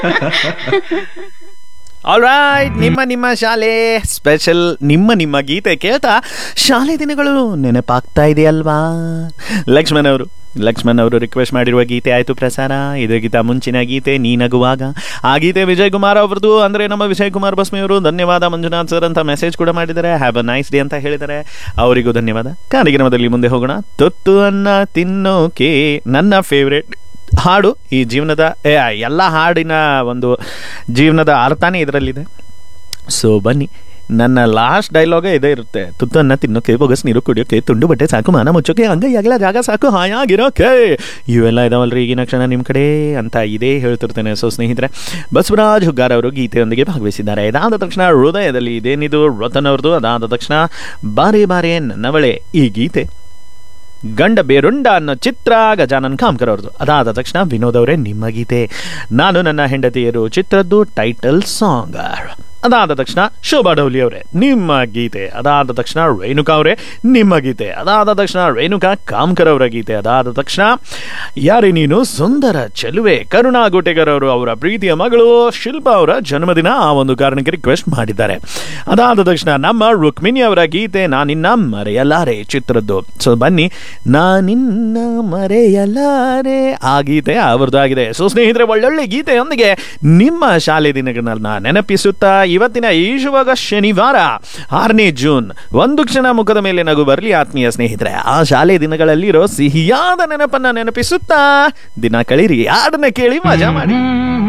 all right ನಿಮ್ಮ ನಿಮ್ಮ ಶಾಲೆ ಸ್ಪೆಷಲ್ ನಿಮ್ಮ ನಿಮ್ಮ ಗೀತೆ ಕೇಳ್ತಾ ಶಾಲೆ ದಿನಗಳು ನೆನಪಾಗ್ತಾ ಇದೆಯಲ್ವಾ ಲಕ್ಷ್ಮಣ್ ಅವರು ಲಕ್ಷ್ಮಣ್ ಅವರು ರಿಕ್ವೆಸ್ಟ್ ಮಾಡಿರುವ ಗೀತೆ ಆಯಿತು ಪ್ರಸಾರ ಇದಕ್ಕಿಂತ ಮುಂಚಿನ ಗೀತೆ ನೀ ನಗುವಾಗ ಆ ಗೀತೆ ವಿಜಯ್ ಕುಮಾರ್ ಅವ್ರದ್ದು ಅಂದರೆ ನಮ್ಮ ವಿಜಯ್ ಕುಮಾರ್ ಬಸ್ಮಿಯವರು ಧನ್ಯವಾದ ಮಂಜುನಾಥ್ ಸರ್ ಅಂತ ಮೆಸೇಜ್ ಕೂಡ ಮಾಡಿದ್ದಾರೆ ಹ್ಯಾವ್ ಅ ನೈಸ್ ಡೇ ಅಂತ ಹೇಳಿದ್ದಾರೆ ಅವರಿಗೂ ಧನ್ಯವಾದ ಕಾರ್ಯಕ್ರಮದಲ್ಲಿ ಮುಂದೆ ಹೋಗೋಣ ತೊತ್ತು ಅನ್ನ ತಿನ್ನೋಕೆ ನನ್ನ ಫೇವ್ರೇಟ್ ಹಾಡು ಈ ಜೀವನದ ಏ, ಎಲ್ಲ ಹಾಡಿನ ಒಂದು ಜೀವನದ ಅರ್ಥನೇ ಇದರಲ್ಲಿದೆ ಸೊ ಬನ್ನಿ ನನ್ನ ಲಾಸ್ಟ್ ಡೈಲಾಗೇ ಇದೇ ಇರುತ್ತೆ ತುತ್ತನ್ನ ತಿನ್ನೋಕೆ ಬೊಗಸ್ ನೀರು ಕುಡಿಯೋಕೆ ತುಂಡು ಬಟ್ಟೆ ಸಾಕು ಮಾನ ಮುಚ್ಚೋಕೆ ಹಂಗ ಯಾಗಲ ಜಾಗ ಸಾಕು ಹಾಯಾಗಿರೋಕೆ ಇವೆಲ್ಲ ಇದಾವಲ್ರಿ ಈಗಿನ ಕ್ಷಣ ನಿಮ್ಮ ಕಡೆ ಅಂತ ಇದೇ ಹೇಳ್ತಿರ್ತೇನೆ ಸೊ ಸ್ನೇಹಿತರೆ ಬಸವರಾಜ್ ಹುಗ್ಗಾರ್ ಅವರು ಗೀತೆಯೊಂದಿಗೆ ಭಾಗವಹಿಸಿದ್ದಾರೆ ಇದಾದ ತಕ್ಷಣ ಹೃದಯದಲ್ಲಿ ಇದೇನಿದು ರತನ್ ಅವ್ರದ್ದು ಅದಾದ ತಕ್ಷಣ ಬಾರೆ ಬಾರೆ ನನ್ನವಳೆ ಈ ಗೀತೆ ಗಂಡ ಬೇರುಂಡ ಅನ್ನೋ ಚಿತ್ರ ಗಜಾನನ್ ಕಾಮ್ಕರ್ ಅವ್ರದ್ದು ಅದಾದ ತಕ್ಷಣ ವಿನೋದ್ ಅವರೇ ನಿಮ್ಮ ಗೀತೆ ನಾನು ನನ್ನ ಹೆಂಡತಿಯರು ಚಿತ್ರದ್ದು ಟೈಟಲ್ ಸಾಂಗ್ ಅದಾದ ತಕ್ಷಣ ಶೋಭಾ ಡೌಲಿ ಅವರೇ ನಿಮ್ಮ ಗೀತೆ ಅದಾದ ತಕ್ಷಣ ರೇಣುಕಾ ಅವರೇ ನಿಮ್ಮ ಗೀತೆ ಅದಾದ ತಕ್ಷಣ ರೇಣುಕಾ ಕಾಮ್ಕರ್ ಅವರ ಗೀತೆ ಅದಾದ ತಕ್ಷಣ ಯಾರೇ ನೀನು ಸುಂದರ ಚೆಲುವೆ ಕರುಣಾ ಗೋಟೆಗರ್ ಅವರು ಅವರ ಪ್ರೀತಿಯ ಮಗಳು ಶಿಲ್ಪಾ ಅವರ ಜನ್ಮದಿನ ಆ ಒಂದು ಕಾರಣಕ್ಕೆ ರಿಕ್ವೆಸ್ಟ್ ಮಾಡಿದ್ದಾರೆ ಅದಾದ ತಕ್ಷಣ ನಮ್ಮ ರುಕ್ಮಿಣಿ ಅವರ ಗೀತೆ ನಾನಿನ್ನ ಮರೆಯಲಾರೆ ಚಿತ್ರದ್ದು ಸೊ ಬನ್ನಿ ನಾನಿನ್ನ ಮರೆಯಲಾರೆ ಆ ಗೀತೆ ಅವರದ್ದು ಆಗಿದೆ ಸೊ ಸ್ನೇಹಿತರೆ ಒಳ್ಳೊಳ್ಳೆ ಗೀತೆಯೊಂದಿಗೆ ನಿಮ್ಮ ಶಾಲೆ ದಿನಗಳನ್ನ ನೆನಪಿಸುತ್ತಾ ಇವತ್ತಿನ ಈ ಶುಭ ಶನಿವಾರ ಆರನೇ ಜೂನ್ ಒಂದು ಕ್ಷಣ ಮುಖದ ಮೇಲೆ ನಗು ಬರಲಿ ಆತ್ಮೀಯ ಸ್ನೇಹಿತರೆ ಆ ಶಾಲೆ ದಿನಗಳಲ್ಲಿರೋ ಸಿಹಿಯಾದ ನೆನಪನ್ನ ನೆನಪಿಸುತ್ತಾ ದಿನ ಕಳೀರಿ ಹಾಡನ್ನ ಕೇಳಿ ಮಜಾ ಮಾಡಿ